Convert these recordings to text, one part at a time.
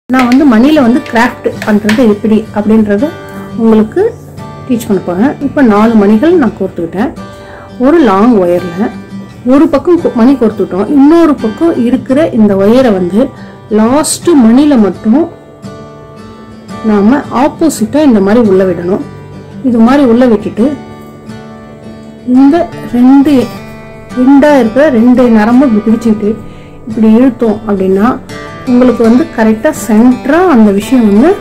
நான் வந்து மணியில் வந்து கிராஃப்ட் பண்ணுறது எப்படி அப்படின்றத உங்களுக்கு டீச் பண்ண போகிறேன் இப்போ நாலு மணிகள் நான் கோர்த்துக்கிட்டேன் ஒரு லாங் ஒயரில் ஒரு பக்கம் கொ- மணி கோர்த்துட்டோம் இன்னொரு பக்கம் இருக்கிற இந்த ஒயரை வந்து லாஸ்ட்டு மணியில் மட்டும் நாம் ஆப்போசிட்டாக இந்த மாதிரி உள்ள விடணும் இது மாதிரி உள்ள விட்டுட்டு இந்த ரெண்டு ரெண்டா இருக்கிற ரெண்டு நரம்பு இப்படி பிடிச்சிக்கிட்டு இப்படி இழுத்தோம் அப்படின்னா உங்களுக்கு வந்து கரெக்டாக சென்டராக அந்த விஷயம் வந்து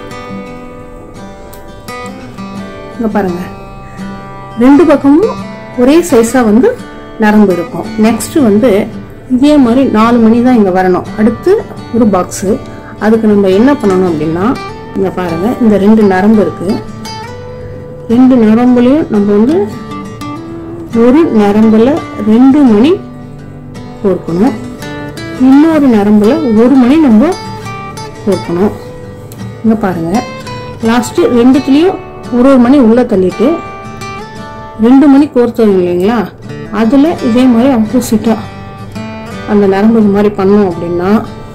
இங்க பாருங்க ரெண்டு பக்கமும் ஒரே சைஸாக வந்து நரம்பு இருக்கும் நெக்ஸ்ட் வந்து இதே மாதிரி நாலு மணி தான் இங்கே வரணும் அடுத்து ஒரு பாக்ஸு அதுக்கு நம்ம என்ன பண்ணணும் அப்படின்னா இங்கே பாருங்க இந்த ரெண்டு நரம்பு இருக்கு ரெண்டு நரம்புலையும் நம்ம வந்து ஒரு நரம்புல ரெண்டு மணி கோர்க்கணும் இன்னொரு நரம்புல ஒரு மணி நம்ம கோர்க்கணும் இங்க பாருங்க லாஸ்ட் ரெண்டுத்துலயும் ஒரு ஒரு மணி உள்ள தள்ளிட்டு ரெண்டு மணி கோர்த்தோம் இல்லைங்களா அதுல இதே மாதிரி ஆப்போசிட்டா அந்த நரம்பு இது மாதிரி பண்ணோம் அப்படின்னா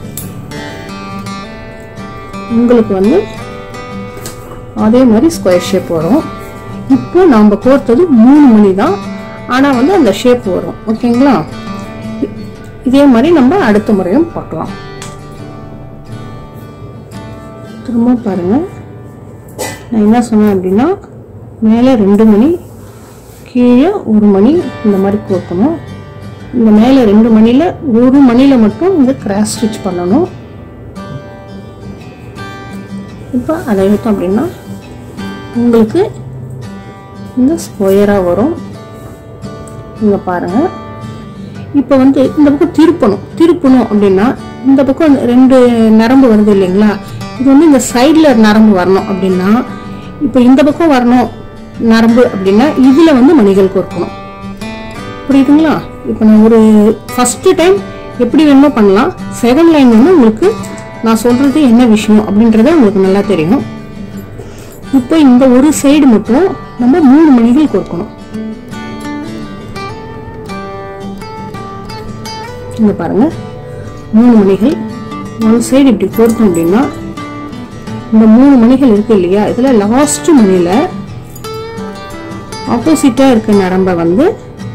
உங்களுக்கு வந்து அதே மாதிரி ஸ்கொயர் ஷேப் வரும் இப்போ நாம கோர்த்தது மூணு மணி தான் ஆனா வந்து அந்த ஷேப் வரும் ஓகேங்களா இ- இதே மாதிரி நம்ம அடுத்த முறையும் பார்க்கலாம் திரும்ப பாருங்க நான் என்ன சொன்னேன் அப்படின்னா மேலே ரெண்டு மணி கீழே ஒரு மணி இந்த மாதிரி கோர்க்கணும் இந்த மேலே ரெண்டு மணியில் ஒரு மணியில் மட்டும் இந்த கிராஸ் ஸ்டிச் பண்ணணும் இப்போ அதை எடுத்தோம் அப்படின்னா உங்களுக்கு இந்த ஸ்கொயராக வரும் இங்கே பாருங்க இப்போ வந்து இந்த பக்கம் திருப்பணும் திருப்பணும் அப்படின்னா இந்த பக்கம் ரெண்டு நரம்பு வருது இல்லைங்களா இது வந்து இந்த சைடில் நரம்பு வரணும் அப்படின்னா இப்போ இந்த பக்கம் வரணும் நரம்பு அப்படின்னா இதில் வந்து மணிகள் கோர்க்கணும் புரியுதுங்களா இப்போ நான் ஒரு ஃபர்ஸ்ட் டைம் எப்படி வேணுமோ பண்ணலாம் செகண்ட் லைன் வந்து உங்களுக்கு நான் சொல்றது என்ன விஷயம் அப்படின்றத உங்களுக்கு நல்லா தெரியும் இப்போ இந்த ஒரு சைடு மட்டும் நம்ம மூணு மணிகள் கோர்க்கணும் இங்க பாருங்க மூணு மணிகள் ஒன் சைடு இப்படி கோர்த்தோம் அப்படின்னா இந்த மூணு மணிகள் இருக்கு இல்லையா இதுல லாஸ்ட் மணியில ஆப்போசிட்டா இருக்க நரம்பை வந்து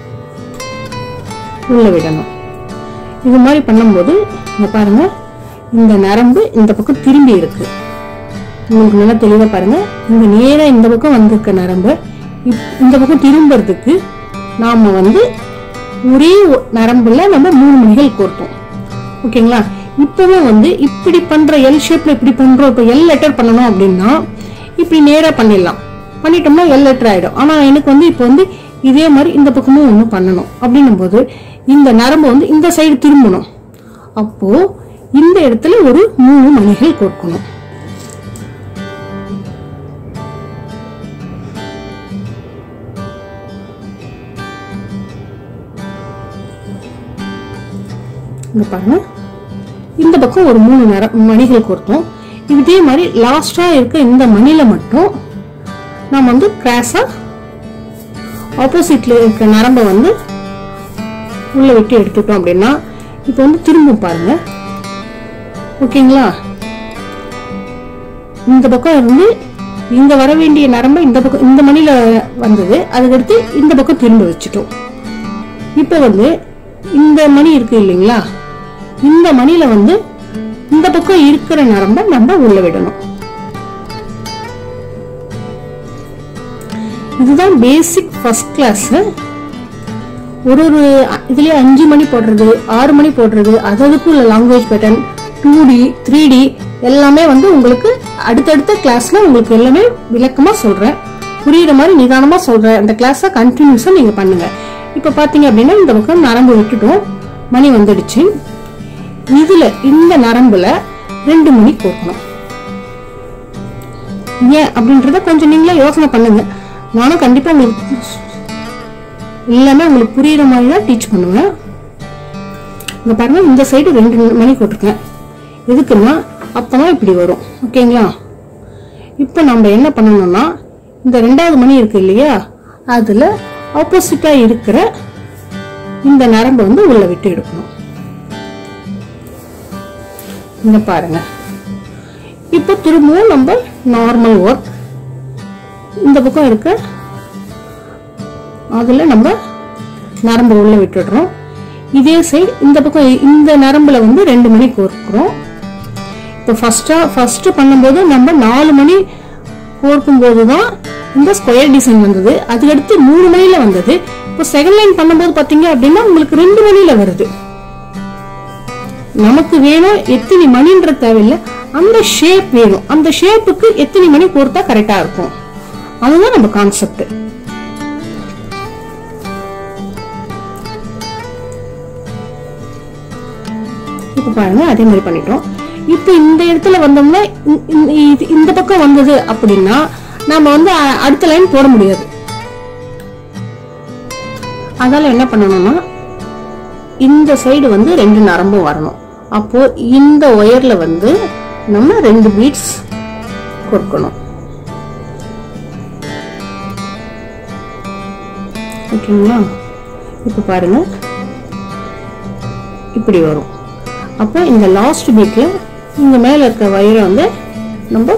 உள்ள விடணும் இது மாதிரி பண்ணும்போது இங்க பாருங்க இந்த நரம்பு இந்த பக்கம் திரும்பி இருக்கு உங்களுக்கு நல்லா தெளிவா பாருங்க இந்த நேரா இந்த பக்கம் வந்திருக்க நரம்பு இப்- இந்த பக்கம் திரும்புறதுக்கு நாம வந்து ஒரே ஒ- நரம்புல நம்ம மூணு மணிகள் கோர்த்தோம் ஓகேங்களா இப்பவே வந்து இப்படி பண்ற எல் ஷேப்ல இப்படி பண்றோம் இப்போ எல் லெட்டர் பண்ணணும் அப்படின்னா இப்படி நேரா பண்ணிடலாம் பண்ணிட்டோம்னா எல் லெட்டர் ஆயிடும் ஆனா எனக்கு வந்து இப்போ வந்து இதே மாதிரி இந்த பக்கமும் ஒன்று பண்ணணும் அப்படின்னும் போது இந்த நரம்பு வந்து இந்த சைடு திரும்பணும் அப்போ இந்த இடத்துல ஒரு மூணு மணிகள் கோர்க்கணும் இங்க பாருங்க இந்த பக்கம் ஒரு மூணு நேரம் மணிகள் கோர்த்தோம் இதே மாதிரி லாஸ்டா இருக்க இந்த மணில மட்டும் நாம் வந்து கிராஸா ஆப்போசிட்ல இருக்க நரம்பை வந்து உள்ள விட்டு எடுத்துட்டோம் அப்படின்னா இப்போ வந்து திரும்பும் பாருங்க ஓகேங்களா இந்த பக்கம் இருந்து இங்க வர வேண்டிய நரம்பை இந்த பக்கம் இந்த மணில வந்தது அதுக்கடுத்து இந்த பக்கம் திரும்ப வச்சுட்டோம் இப்போ வந்து இந்த மணி இருக்கு இல்லைங்களா இந்த மணில வந்து இந்த பக்கம் இருக்கிற நரம்பை நம்ம உள்ள விடணும் இதுதான் பேசிக் ஃபர்ஸ்ட் கிளாஸ் ஒரு ஒரு அ- இதுலயே அஞ்சு மணி போடுறது ஆறு மணி போடுறது அததுக்கும் உள்ள language pattern two D three D எல்லாமே வந்து உங்களுக்கு அடுத்தடுத்த கிளாஸ்ல உங்களுக்கு எல்லாமே விளக்கமா சொல்றேன் புரியுற மாதிரி நிதானமா சொல்றேன் அந்த கிளாஸை கண்டினியூஸா நீங்க பண்ணுங்க இப்ப பாத்தீங்க அப்படின்னா இந்த பக்கம் நரம்பு விட்டுட்டோம் மணி வந்துடுச்சு இதுல இந்த நரம்புல ரெண்டு மணி கோர்க்கணும் ஏன் அப்படின்றத கொஞ்சம் நீங்களே யோசனை பண்ணுங்க நானும் கண்டிப்பா உங்களுக்கு எல்லாமே உங்களுக்கு புரியுற மாதிரி தான் டீச் பண்ணுவேன் இங்க பாருங்க இந்த சைடு ரெண்டு மணி போட்டிருக்கேன் எதுக்குன்னா அப்பதான் இப்படி வரும் ஓகேங்களா இப்போ நம்ம என்ன பண்ணணும்னா இந்த ரெண்டாவது மணி இருக்கு இல்லையா அதுல ஆப்போசிட்டா இருக்கிற இந்த நரம்பை வந்து உள்ள விட்டு எடுக்கணும் இங்க பாருங்க இப்போ திரும்பவும் நம்ம நார்மல் ஒர்க் இந்த பக்கம் இருக்க அதுல நம்ம நரம்பு உள்ள விட்டுடுறோம் இதே சைடு இந்த பக்கம் இந்த நரம்புல வந்து ரெண்டு மணி கோர்க்கிறோம் இப்போ ஃபர்ஸ்டா ஃபர்ஸ்ட் பண்ணும்போது நம்ம நாலு மணி கோர்க்கும் போது தான் இந்த ஸ்கொயர் டிசைன் வந்தது அதுக்கடுத்து மூணு மணில வந்தது இப்போ செகண்ட் லைன் பண்ணும்போது பாத்தீங்க அப்படின்னா உங்களுக்கு ரெண்டு மணில வருது நமக்கு வேணும் எத்தனை மணின்ற தேவையில்லை அந்த ஷேப் வேணும் அந்த ஷேப்புக்கு எத்தனை மணி கோர்த்தா கரெக்டா இருக்கும் அதுதான் நம்ம கான்செப்ட் இப்போ பாருங்க அதே மாதிரி பண்ணிட்டோம் இப்போ இந்த இடத்துல வந்தோம்னா இந்த- இந்த- இது- இந்த பக்கம் வந்தது அப்படின்னா நாம வந்து அ- அடுத்த லைன் போட முடியாது அதால என்ன பண்ணணும்னா இந்த சைடு வந்து ரெண்டு நரம்பும் வரணும் அப்போ இந்த ஒயர்ல வந்து நம்ம ரெண்டு பீட்ஸ் கொடுக்கணும் ஓகேங்களா இப்போ பாருங்க இப்படி வரும் அப்போ இந்த லாஸ்ட் பீட்ல இங்க மேல இருக்க வயரை வந்து நம்ம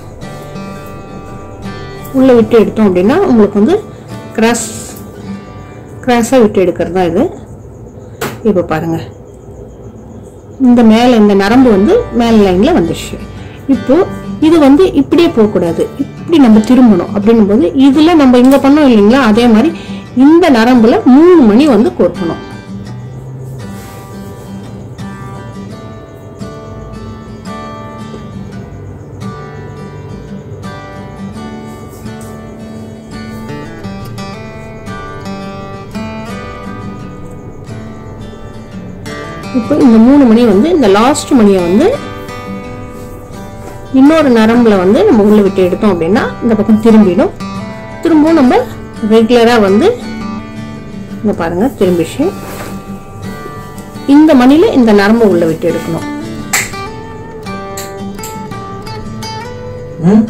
உள்ள விட்டு எடுத்தோம் அப்படின்னா உங்களுக்கு வந்து கிராஸ் கிராஸா விட்டு எடுக்கிறது தான் இது இப்போ பாருங்க இந்த மேல இந்த நரம்பு வந்து மேல் லைன்ல வந்துருச்சு இப்போ இது வந்து இப்படியே போகக்கூடாது இப்படி நம்ம திரும்பணும் அப்படின்னும் போது இதுல நம்ம இங்க பண்ணோம் இல்லைங்களா அதே மாதிரி இந்த நரம்புல மூணு மணி வந்து கோர்க்கணும் இப்போ இந்த மூணு மணி வந்து இந்த லாஸ்ட் மணியை வந்து இன்னொரு நரம்புல வந்து நம்ம உள்ள விட்டு எடுத்தோம் அப்படின்னா இந்த பக்கம் திரும்பிடும் திரும்பவும் நம்ம ரெகுலரா வந்து இங்க பாருங்க திரும்பிச்சு இந்த மணில இந்த நரம்பு உள்ள விட்டு எடுக்கணும் ம்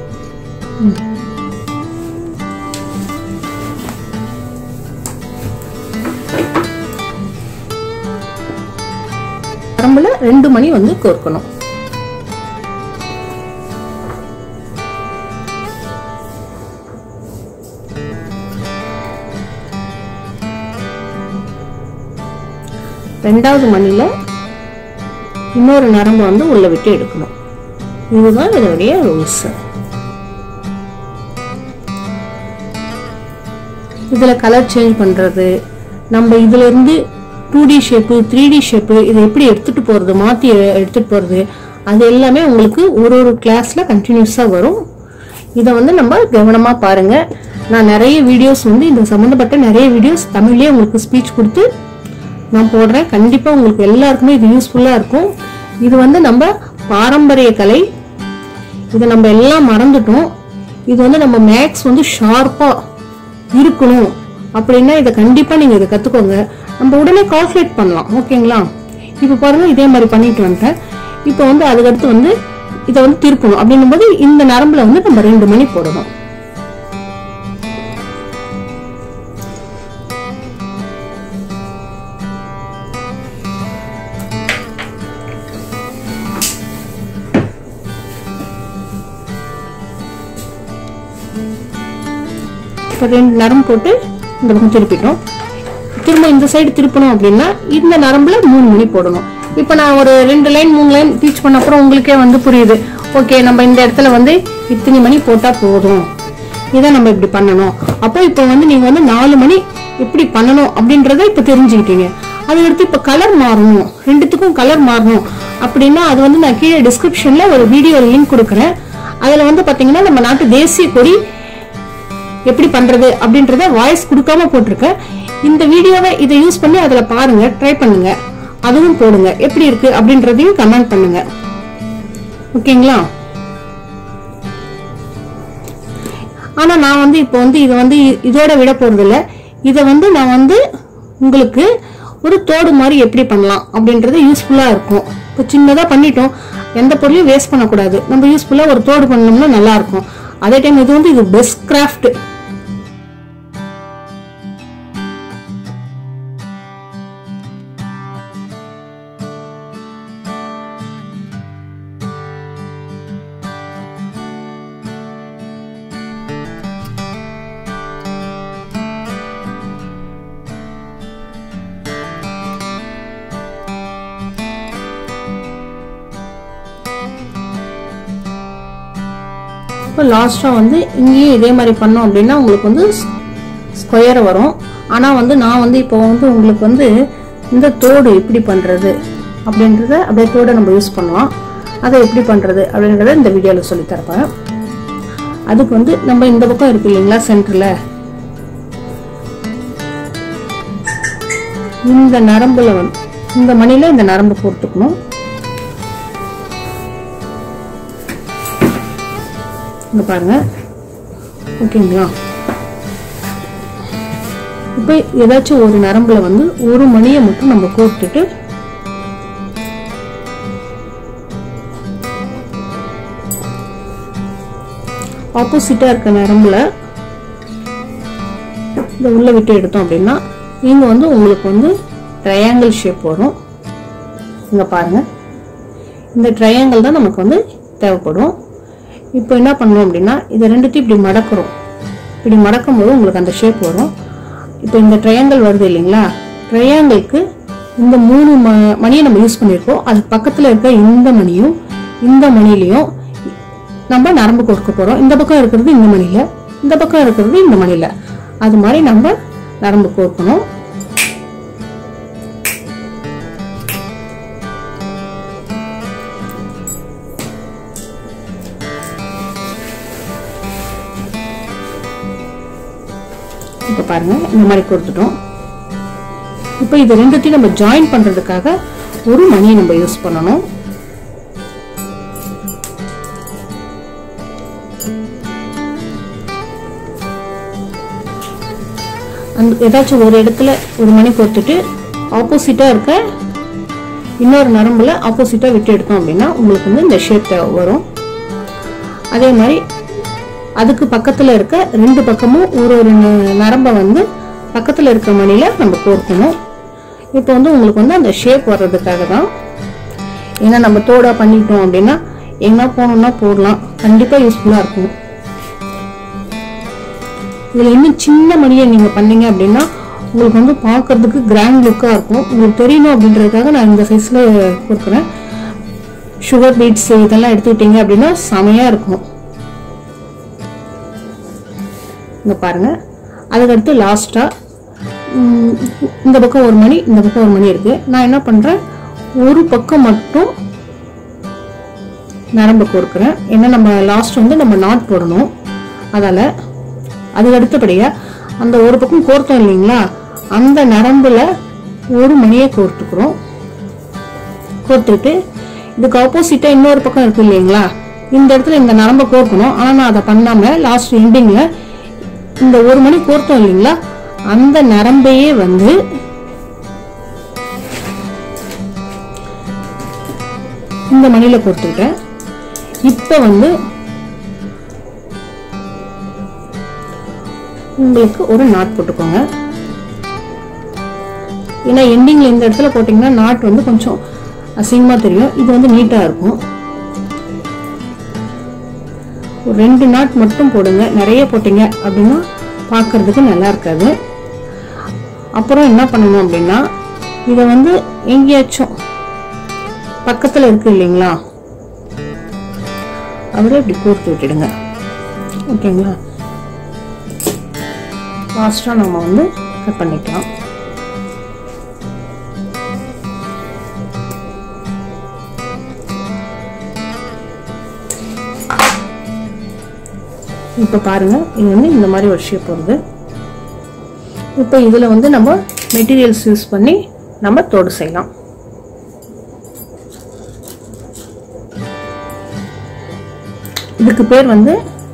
நரம்புல ரெண்டு மணி வந்து கோர்க்கணும் ரெண்டாவது மணில இன்னொரு நரம்பு வந்து உள்ள விட்டு எடுக்கணும் இதுதான் இதனுடைய ரூல்ஸ் இதுல கலர் சேஞ்ச் பண்றது நம்ம இதுல இருந்து two D shape three D shape இதை எப்படி எடுத்துட்டு போறது மாத்தி எ- எடுத்துட்டு போறது அது எல்லாமே உங்களுக்கு ஒரு ஒரு கிளாஸ்ல கண்டினியூஸா வரும் இதை வந்து நம்ம கவனமா பாருங்க நான் நிறைய வீடியோஸ் வந்து இது சம்மந்தப்பட்ட நிறைய வீடியோஸ் தமிழ்லயே உங்களுக்கு ஸ்பீச் கொடுத்து நான் போடுறேன் கண்டிப்பா உங்களுக்கு எல்லாருக்குமே இது யூஸ்ஃபுல்லா இருக்கும் இது வந்து நம்ம பாரம்பரிய கலை இதை நம்ம எல்லாம் மறந்துட்டோம் இது வந்து நம்ம மேக்ஸ் வந்து ஷார்ப்பா இருக்கணும் அப்படின்னா இதை கண்டிப்பா நீங்க இதை கத்துக்கோங்க நம்ம உடனே கால்குலேட் பண்ணலாம் ஓகேங்களா இப்போ பாருங்க இதே மாதிரி பண்ணிட்டு வந்துட்டேன் இப்போ வந்து அதுக்கடுத்து வந்து இதை வந்து திருப்பணும் அப்படின்னும் போது இந்த நரம்புல வந்து நம்ம ரெண்டு மணி போடணும் இப்போ ரெண்டு நரம்பு போட்டு இந்த பக்கம் திருப்பிட்டோம் திரும்ப இந்த சைடு திருப்பணும் அப்படின்னா இந்த நரம்புல மூணு மணி போடணும் இப்போ நான் ஒரு ரெண்டு லைன் மூணு லைன் டீச் பண்ண அப்புறம் உங்களுக்கே வந்து புரியுது ஓகே நம்ம இந்த இடத்துல வந்து இத்தனை மணி போட்டா போதும் இதை நம்ம இப்படி பண்ணணும் அப்போ இப்போ வந்து நீங்க வந்து நாலு மணி எப்படி பண்ணணும் அப்படின்றத இப்போ தெரிஞ்சுக்கிட்டீங்க அதுக்கடுத்து இப்போ கலர் மாறணும் ரெண்டுத்துக்கும் கலர் மாறணும் அப்படின்னா அது வந்து நான் கீழே டிஸ்கிரிப்ஷன்ல ஒரு வீடியோ லிங்க் கொடுக்குறேன் அதுல வந்து பாத்தீங்கன்னா நம்ம நாட்டு தேசிய கொடி எப்படி பண்றது அப்படின்றத வாய்ஸ் கொடுக்காம போட்டிருக்கேன் இந்த வீடியோவை இதை யூஸ் பண்ணி அதுல பாருங்க ட்ரை பண்ணுங்க அதுவும் போடுங்க எப்படி இருக்கு அப்படின்றதையும் கமெண்ட் பண்ணுங்க ஓகேங்களா ஆனா நான் வந்து இப்போ வந்து இதை வந்து இ- இதோட விட போறது இல்ல இதை வந்து நான் வந்து உங்களுக்கு ஒரு தோடு மாதிரி எப்படி பண்ணலாம் அப்படின்றது யூஸ்ஃபுல்லா இருக்கும் இப்போ சின்னதா பண்ணிட்டோம் எந்த பொருளையும் வேஸ்ட் பண்ணக்கூடாது நம்ம யூஸ்ஃபுல்லா ஒரு தோடு பண்ணோம்னா நல்லா இருக்கும் அதே டைம் இது வந்து இது பெஸ்ட் கிராஃப்ட் இப்போ லாஸ்ட்டாக வந்து இங்கேயும் இதே மாதிரி பண்ணோம் அப்படின்னா உங்களுக்கு வந்து ஸ்கொயர் வரும் ஆனால் வந்து நான் வந்து இப்போ வந்து உங்களுக்கு வந்து இந்த தோடு எப்படி பண்ணுறது அப்படின்றத அப்படியே தோடை நம்ம யூஸ் பண்ணலாம் அதை எப்படி பண்ணுறது அப்படின்றத இந்த வீடியோவில் சொல்லி தரப்பேன் அதுக்கு வந்து நம்ம இந்த பக்கம் இருக்கு இல்லைங்களா சென்டரில் இந்த நரம்புல வந்து இந்த மணில இந்த நரம்பு கோர்த்துக்கணும் இங்க பாருங்க ஓகேங்களா இப்போ ஏதாச்சும் ஒரு நரம்புல வந்து ஒரு மணியை மட்டும் நம்ம கோர்த்துட்டு ஆப்போசிட்டா இருக்க நரம்புல இந்த உள்ள விட்டு எடுத்தோம் அப்படின்னா இங்க வந்து உங்களுக்கு வந்து ட்ரையாங்கிள் ஷேப் வரும் இங்க பாருங்க இந்த ட்ரையாங்கிள் தான் நமக்கு வந்து தேவைப்படும் இப்போ என்ன பண்ணணும் அப்படின்னா இதை ரெண்டுத்தையும் இப்படி மடக்குறோம் இப்படி மடக்கும் போது உங்களுக்கு அந்த ஷேப் வரும் இப்போ இந்த ட்ரையாங்கிள் வருது இல்லைங்களா ட்ரையாங்கிளுக்கு இந்த மூணு ம மணியை நம்ம யூஸ் பண்ணியிருக்கோம் அது பக்கத்தில் இருக்க இந்த மணியும் இந்த மணிலையும் நம்ம நரம்பு கோர்க்க போகிறோம் இந்த பக்கம் இருக்கிறது இந்த மணியில இந்த பக்கம் இருக்கிறது இந்த மணியில அது மாதிரி நம்ம நரம்பு கோர்க்கணும் இப்போ பாருங்க இந்த மாதிரி கொடுத்துட்டோம் இப்போ இது ரெண்டுத்தையும் நம்ம ஜாயின் பண்றதுக்காக ஒரு மணியை நம்ம யூஸ் பண்ணணும் அந்த ஏதாச்சும் ஒரு இடத்துல ஒரு மணி கொடுத்துட்டு ஆப்போசிட்டா இருக்க இன்னொரு நரம்புல ஆப்போசிட்டா விட்டு எடுத்தோம் அப்படின்னா உங்களுக்கு வந்து இந்த ஷேப் வரும் அதே மாதிரி அதுக்கு பக்கத்துல இருக்க ரெண்டு பக்கமும் ஒரு ஒரு ந- நரம்பை வந்து பக்கத்துல இருக்க மணில நம்ம கோர்க்கணும் இப்போ வந்து உங்களுக்கு வந்து அந்த ஷேப் வர்றதுக்காக தான் ஏன்னா நம்ம தோடா பண்ணிட்டோம் அப்படின்னா எங்க போகணும்னா போடலாம் கண்டிப்பா யூஸ்ஃபுல்லா இருக்கும் இதுல இன்னும் சின்ன மணியை நீங்க பண்ணீங்க அப்படின்னா உங்களுக்கு வந்து பார்க்கிறதுக்கு கிராண்ட் லுக்கா இருக்கும் உங்களுக்கு தெரியணும் அப்படின்றதுக்காக நான் இந்த சைஸ்ல கொடுக்குறேன் சுகர் பீட்ஸ் இதெல்லாம் எடுத்துக்கிட்டீங்க அப்படின்னா செமையா இருக்கும் இங்க பாருங்க அதுக்கடுத்து லாஸ்டா இந்த பக்கம் ஒரு மணி இந்த பக்கம் ஒரு மணி இருக்கு நான் என்ன பண்றேன் ஒரு பக்கம் மட்டும் நரம்பு கோர்க்கிறேன் ஏன்னா நம்ம லாஸ்ட் வந்து நம்ம நாட் போடணும் அதால அதுக்கு அடுத்தபடியா அந்த ஒரு பக்கம் கோர்த்தோம் இல்லைங்களா அந்த நரம்புல ஒரு மணியை கோர்த்துக்கிறோம் கோர்த்துட்டு இதுக்கு ஆப்போசிட்டா இன்னொரு பக்கம் இருக்கு இல்லைங்களா இந்த இடத்துல இந்த நரம்பை கோர்க்கணும் ஆனா நான் அதை பண்ணாம லாஸ்ட் எண்டிங்ல இந்த ஒரு மணி கோர்த்தோம் இல்லைங்களா அந்த நரம்பையே வந்து இந்த மணியில கோர்த்துக்கிட்டேன் இப்ப வந்து உங்களுக்கு ஒரு நாட் போட்டுக்கோங்க ஏன்னா எண்டிங்ல இந்த இடத்துல போட்டீங்கன்னா நாட் வந்து கொஞ்சம் அசிங்கமா தெரியும் இது வந்து நீட்டா இருக்கும் ஒரு ரெண்டு நாட் மட்டும் போடுங்க நிறைய போட்டீங்க அப்படின்னா பார்க்கிறதுக்கு நல்லா இருக்காது அப்புறம் என்ன பண்ணணும் அப்படின்னா இதை வந்து எங்கேயாச்சும் பக்கத்துல இருக்கு இல்லைங்களா அவரே இப்படி கோர்த்து விட்டுடுங்க ஓகேங்களா லாஸ்ட்டாக நம்ம வந்து கட் பண்ணிக்கலாம் இப்போ பாருங்க இது வந்து இந்த மாதிரி ஒரு ஷேப் வருது இப்போ இதில் வந்து நம்ம மெட்டீரியல்ஸ் யூஸ் பண்ணி நம்ம தோடு செய்யலாம் இதுக்கு பேர் வந்து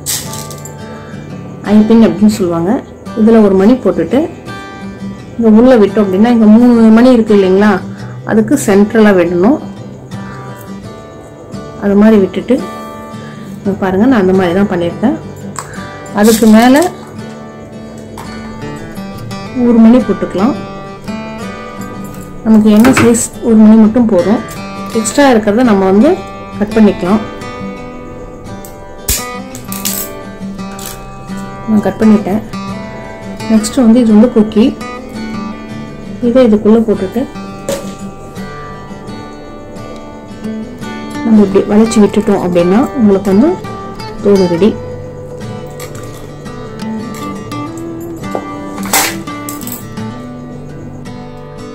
ஐபின் அப்படின்னு சொல்லுவாங்க இதில் ஒரு மணி போட்டுட்டு இங்கே உள்ள விட்டோம் அப்படின்னா இங்கே மூணு மணி இருக்கு இல்லைங்களா அதுக்கு சென்ட்ரலாக விடணும் அது மாதிரி விட்டுட்டு இங்க பாருங்க நான் அந்த மாதிரி தான் பண்ணியிருக்கேன் அதுக்கு மேலே ஒரு மணி போட்டுக்கலாம் நமக்கு என்ன சைஸ் ஒரு மணி மட்டும் போதும் எக்ஸ்ட்ரா இருக்கிறத நம்ம வந்து கட் பண்ணிக்கலாம் நான் கட் பண்ணிட்டேன் நெக்ஸ்ட் வந்து இது வந்து குக்கி இதை இதுக்குள்ள போட்டுட்டு நம்ம இப்படி வளைச்சி விட்டுட்டோம் அப்படின்னா உங்களுக்கு வந்து தோடு ரெடி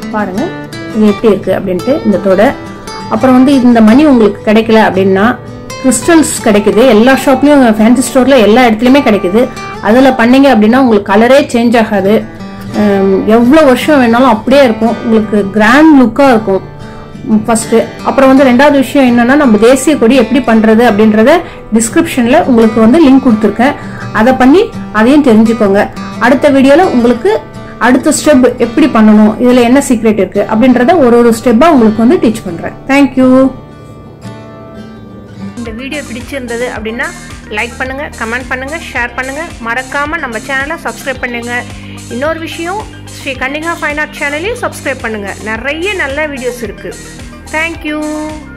பாருங்க இது எப்படி இருக்கு அப்படின்ட்டு இந்த தொடை அப்புறம் வந்து இந்த மணி உங்களுக்கு கிடைக்கல அப்படின்னா கிறிஸ்டல்ஸ் கிடைக்குது எல்லா ஷாப்லயும் ஃபேன்சி ஸ்டோர்ல எல்லா இடத்துலயுமே கிடைக்குது அதுல பண்ணீங்க அப்படின்னா உங்களுக்கு கலரே சேஞ்ச் ஆகாது எவ்வளோ வருஷம் வேணாலும் அப்படியே இருக்கும் உங்களுக்கு கிராண்ட் லுக்காக இருக்கும் ஃபர்ஸ்ட் அப்புறம் வந்து ரெண்டாவது விஷயம் என்னன்னா நம்ம தேசிய கொடி எப்படி பண்றது அப்படின்றத டிஸ்கிரிப்ஷன்ல உங்களுக்கு வந்து லிங்க் கொடுத்துருக்கேன் அதை பண்ணி அதையும் தெரிஞ்சுக்கோங்க அடுத்த வீடியோல உங்களுக்கு அடுத்த ஸ்டெப் எப்படி பண்ணணும் இதுல என்ன சீக்ரெட் இருக்கு அப்படின்றத ஒரு ஒரு ஸ்டெப்பா உங்களுக்கு வந்து டீச் பண்றேன் தேங்க்யூ இந்த வீடியோ பிடிச்சிருந்தது அப்படின்னா லைக் பண்ணுங்க கமெண்ட் பண்ணுங்க ஷேர் பண்ணுங்க மறக்காம நம்ம சேனலை சப்ஸ்கிரைப் பண்ணுங்க இன்னொரு விஷயம் ஸ்ரீ கன்னிகா ஃபைன் ஆர்ட் சேனலையும் சப்ஸ்கிரைப் பண்ணுங்க நிறைய நல்ல வீடியோஸ் இருக்கு தேங்க்யூ